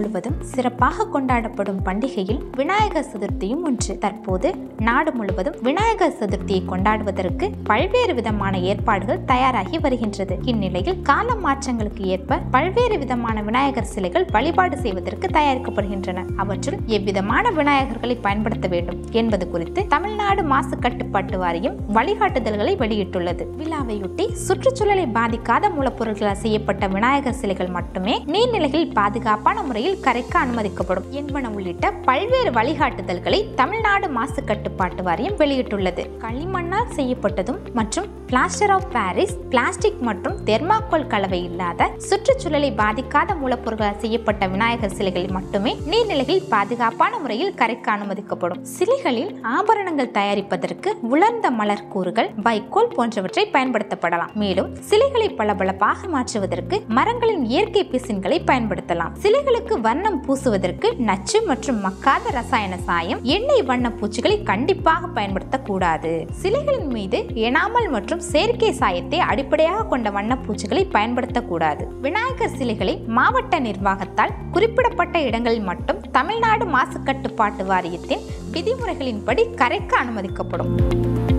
முழுவதும் சிறப்பாக கொண்டாடப்படும் பண்டிகையில் விநாயகர் சதுர்த்தியும் ஒன்று தற்போது நாடு முழுவதும் விநாயகர் சதுர்த்தியை கொண்டாடுவதற்கு பல்வேறு விதமான ஏற்பாடுகள் தயாராகி வருகின்றது இந்நிலையில் கால மாற்றங்களுக்கு ஏற்ப பல்வேறு விதமான விநாயகர் சிலைகள் வழிபாடு செய்வதற்கு தயாரிக்கப்படுகின்றன அவற்றுள் எவ்விதமான விநாயகர்களை பயன்படுத்த வேண்டும் என்பது குறித்து தமிழ்நாடு மாசு கட்டுப்பாட்டு வாரியம் வழிகாட்டுதல்களை வெளியிட்டுள்ளது விழாவையொட்டி சுற்றுச்சூழலை பாதிக்காத மூலப்பொருட்களால் செய்யப்பட்ட விநாயகர் சிலைகள் மட்டுமே நீர்நிலைகளில் பாதுகாப்பான முறையில் கரைக்க அனுமதிக்கப்படும் என்பன உள்ளிட்ட பல்வேறு வழிகாட்டுதல்களை தமிழ்நாடு மாசு கட்டுப்பாட்டு வாரியம் வெளியிட்டுள்ளது களிமண்ணால் செய்யப்பட்டதும் மற்றும் பிளாஸ்டர் ஆஃப் பாரிஸ் பிளாஸ்டிக் மற்றும் தெர்மாக்கோல் கலவை இல்லாத சுற்றுச்சூழலை பாதிக்காத மூலப்பொருட்களால் செய்யப்பட்ட விநாயகர் சிலைகளில் மட்டுமே நீர்நிலைகளில் பாதுகாப்பான முறையில் கரைக்க அனுமதிக்கப்படும் சிலைகளில் ஆபரணங்கள் தயாரிப்பதற்கு உலர்ந்த மலர் கூறுகள் வைக்கோல் போன்றவற்றை பயன்படுத்தப்படலாம் மேலும் சிலைகளை பளபளப்பாக மாற்றுவதற்கு மரங்களின் இயற்கை பிசின்களை பயன்படுத்தலாம் சிலைகளுக்கு வர்ணம் பூசுவதற்கு நச்சு மற்றும் மக்காத ரசாயன சாயம் எண்ணெய் வண்ண பூச்சிகளை கண்டிப்பாக பயன்படுத்தக்கூடாது சிலைகளின் மீது எனாமல் மற்றும் செயற்கை சாயத்தை அடிப்படையாக கொண்ட வண்ண பூச்சிகளை பயன்படுத்தக்கூடாது விநாயகர் சிலைகளை மாவட்ட நிர்வாகத்தால் குறிப்பிடப்பட்ட இடங்களில் மட்டும் தமிழ்நாடு மாசு கட்டுப்பாட்டு வாரியத்தின் விதிமுறைகளின்படி கரைக்க அனுமதிக்கப்படும்